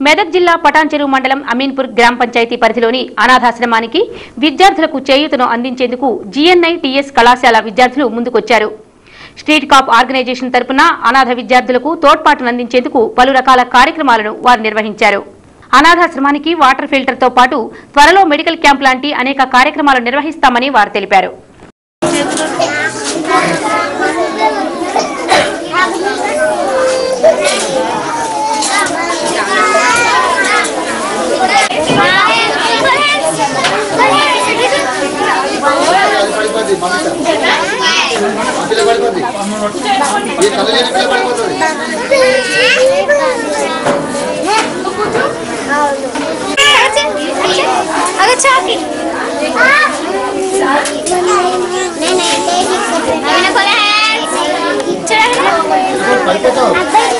మెదక్ జిల్లా పటాన్చెరు మండలం అమీన్పూర్ గ్రామ పంచాయతీ పరిధిలోని అనాథాశ్రమానికి విద్యార్థులకు చేయూతను అందించేందుకు జీఎన్ఐ టీఎస్ కళాశాల విద్యార్థులు ముందుకొచ్చారు స్ట్రీట్ కాప్ ఆర్గనైజేషన్ తరపున అనాథ విద్యార్థులకు తోడ్పాటును అందించేందుకు పలు రకాల కార్యక్రమాలను వారు నిర్వహించారు అనాథాశ్రమానికి వాటర్ ఫిల్టర్తో పాటు త్వరలో మెడికల్ క్యాంప్ లాంటి అనేక కార్యక్రమాలు నిర్వహిస్తామని వారు తెలిపారు పడిపోద్ది మమత పిల్ల పడిపోద్ది ఈ కళ్ళు లేని పిల్ల పడిపోతుంది అగ చాకి పడిపోతావు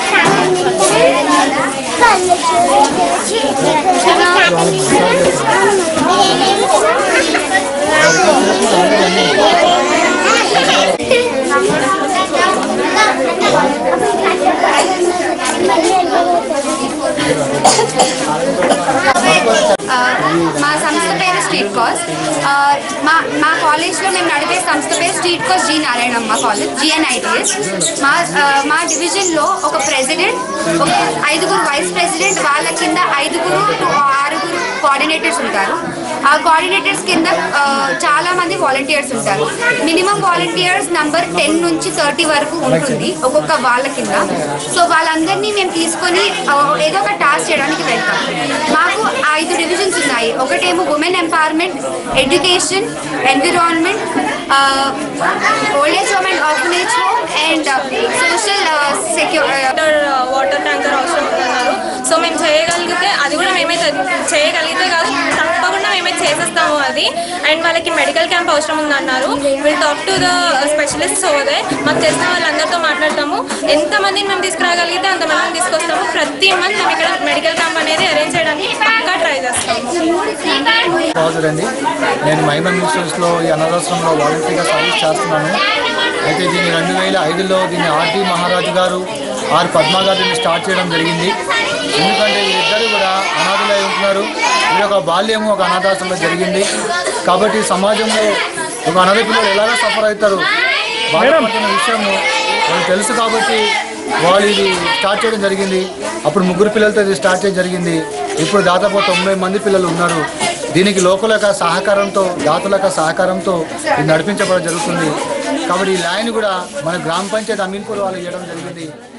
ఆ, మా సంస్థ పేరు స్ట్రీట్ కాస్ ఆ, మా మా కాలేజ్లో మేము నడిపే సంస్థ పేరు Street Cause G Narayanamma college GNITS మా ఆ, మా డివిజన్లో ఒక ప్రెసిడెంట్ ఒక ఐదుగురు వైస్ ప్రెసిడెంట్ వాళ్ళ కింద ఐదుగురు to ఆరుగురు కోఆర్డినేటర్స్ ఉంటారు ఆ కోఆర్డినేటర్స్ కింద ఆ, చాలా మంది వాలంటీర్స్ ఉంటారు మినిమం వాలంటీర్స్ నంబర్ టెన్ నుంచి థర్టీ వరకు ఉంటుంది ఒక్కొక్క వాళ్ళ కింద సో వాళ్ళందరినీ మేము తీసుకొని ఆ, ఏదో ఒక టాస్క్ చేయడానికి వెళ్తాం మాకు ఐదు డివిజన్స్ ఉన్నాయి ఒకటేమో women empowerment education environment old age home and orphanage home and social secure water water tanker అవసరం ఉందన్నారు సో మేము చేయగలిగితే అది కూడా మేమే త- చేయగలిగితే కాదు తప్పకుండా మేమే చేసేస్తాము అది అండ్ వాళ్ళకి మెడికల్ క్యాంప్ అవసరం ఉందన్నారు will talk to the specialist ఓదే మాకు తెలిసిన వాళ్ళందరితో మాట్లాడతాము ఎంతమందిని మేము తీసుకురాగలిగితే అంతమందిని తీసుకొస్తాము ప్రతి మంత్ మేము ఇక్కడ మెడికల్ క్యాంప్ అనేది అరేంజ్ చేయడానికి పక్కా ట్రై చేస్తాము ఫాదర్ అండి నేను మైమన్ మినిస్టర్స్లో ఈ అనాథాశ్రమంలో వాలంటీర్గా సర్వీస్ చేస్తున్నాను అయితే దీన్ని రెండు వేల ఐదులో దీన్ని ఆర్టీ మహారాజు గారు ఆర్ పద్మ గారు దీన్ని స్టార్ట్ చేయడం జరిగింది ఎందుకంటే వీరిద్దరు కూడా అనాథులై ఉంటున్నారు వీరి యొక్క బాల్యము ఒక అనాథాశ్రమంలో జరిగింది కాబట్టి సమాజంలో ఒక అనాథ పిల్లలు ఎలాగ సఫర్ అవుతారు బాధపడుతున్న విషయము వాళ్ళకి తెలుసు కాబట్టి వాళ్ళు ఇది స్టార్ట్ చేయడం జరిగింది అప్పుడు ముగ్గురు పిల్లలతో ఇది స్టార్ట్ చేయడం జరిగింది ఇప్పుడు దాదాపు తొంభై మంది పిల్లలు ఉన్నారు దీనికి లోకల యొక్క సహకారంతో దాతల యొక్క సహకారంతో ఇది నడిపించబడడం జరుగుతుంది కాబట్టి ఈ ల్యాండ్ కూడా మన గ్రామ పంచాయతీ అమీన్పూర్ వాళ్ళు ఇవ్వడం జరిగింది